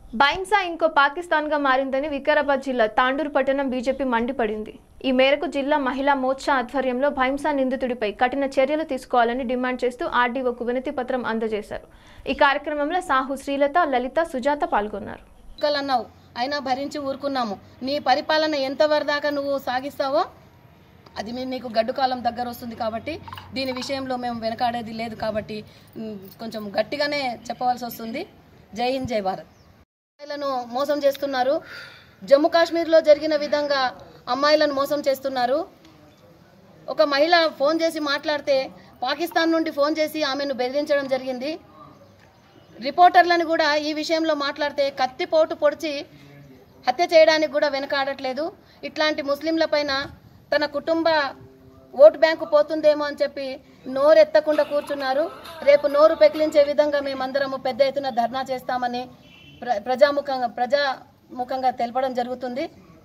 బైంసా ఇంకో పాకిస్తాన్గా మారిందని వికారాబాద్ జిల్లా తాండూరు పట్టణం బీజేపీ మండిపడింది ఈ మేరకు జిల్లా మహిళా మోర్చా ఆధ్వర్యంలో భైంసా నిందితుడిపై కఠిన చర్యలు తీసుకోవాలని డిమాండ్ చేస్తూ ఆర్డీఓకు వినతి పత్రం అందజేశారు ఈ కార్యక్రమంలో సాహు శ్రీలత లలిత సుజాత పాల్గొన్నారు అన్నావు అయినా భరించి ఊరుకున్నాము నీ పరిపాలన ఎంతవరకు దాకా నువ్వు సాగిస్తావో అది మీ నీకు గడ్డు కాలం దగ్గర వస్తుంది కాబట్టి దీని విషయంలో మేము వెనకాడేది లేదు కాబట్టి మ్, కొంచెం గట్టిగానే చెప్పవలసి వస్తుంది జై హింద్ జై భారత్ అమ్మాయిలను మోసం చేస్తున్నారు జమ్మూ కాశ్మీర్లో జరిగిన విధంగా అమ్మాయిలను మోసం చేస్తున్నారు ఒక మహిళ ఫోన్ చేసి మాట్లాడితే పాకిస్తాన్ నుండి ఫోన్ చేసి ఆమెను బెదిరించడం జరిగింది రిపోర్టర్లను కూడా ఈ విషయంలో మాట్లాడితే కత్తిపోటు పొడిచి హత్య చేయడానికి కూడా వెనకాడట్లేదు ఇట్లాంటి ముస్లింలపైన తన కుటుంబ ఓటు బ్యాంకు పోతుందేమో అని చెప్పి నోరెత్తకుండా కూర్చున్నారు రేపు నోరు పెకిలించే విధంగా మేమందరము పెద్ద ఎత్తున ధర్నా చేస్తామని ప్ర ప్రజాముఖంగా ప్రజాముఖంగా తెలపడం జరుగుతుంది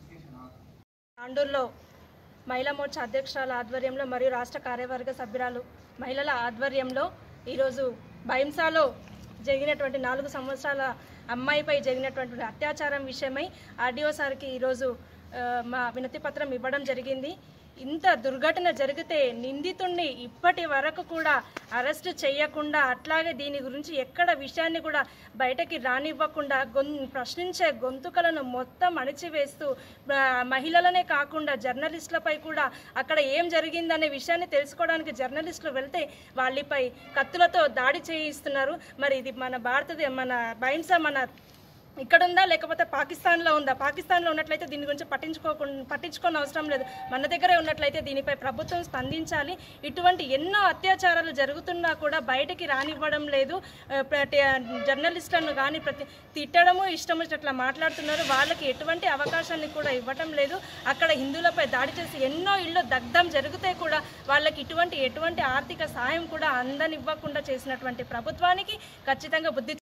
తాండూరులో మహిళా మోర్చా అధ్యక్షురాల ఆధ్వర్యంలో మరియు రాష్ట్ర కార్యవర్గ సభ్యురాలు మహిళల ఆధ్వర్యంలో ఈరోజు భైంసాలో జరిగినటువంటి నాలుగు సంవత్సరాల అమ్మాయిపై జరిగినటువంటి అత్యాచారం విషయమై ఆర్డీఓ సార్కి ఈరోజు ఆ, మా వినతి పత్రం ఇవ్వడం జరిగింది ఇంత దుర్ఘటన జరిగితే నిందితుడిని ఇప్పటి వరకు కూడా అరెస్ట్ చేయకుండా అట్లాగే దీని గురించి ఎక్కడ విషయాన్ని కూడా బయటకి రానివ్వకుండా గొం ప్రశ్నించే గొంతుకలను మొత్తం అణిచివేస్తూ ఆ, మహిళలనే కాకుండా జర్నలిస్టులపై కూడా అక్కడ ఏం జరిగిందనే విషయాన్ని తెలుసుకోవడానికి జర్నలిస్టులు వెళ్తే వాళ్ళపై కత్తులతో దాడి చేయిస్తున్నారు మరి ఇది మన భారతదేశ మన బైంసా మన ఇక్కడ ఉందా లేకపోతే పాకిస్తాన్లో ఉందా పాకిస్తాన్లో ఉన్నట్లయితే దీని గురించి పట్టించుకోకుండా పట్టించుకోని అవసరం లేదు మన దగ్గరే ఉన్నట్లయితే దీనిపై ప్రభుత్వం స్పందించాలి ఇటువంటి ఎన్నో అత్యాచారాలు జరుగుతున్నా కూడా బయటికి రానివ్వడం లేదు ఆ, ప్రతి జర్నలిస్టులను కానీ ప్రతి తిట్టడము ఇష్టం వచ్చినట్లా మాట్లాడుతున్నారు వాళ్ళకి ఎటువంటి అవకాశాన్ని కూడా ఇవ్వటం లేదు అక్కడ హిందువులపై దాడి చేసి ఎన్నో ఇళ్ళు దగ్ధం జరిగితే కూడా వాళ్ళకి ఇటువంటి ఎటువంటి ఆర్థిక సాయం కూడా అందనివ్వకుండా చేసినటువంటి ప్రభుత్వానికి ఖచ్చితంగా బుద్ధి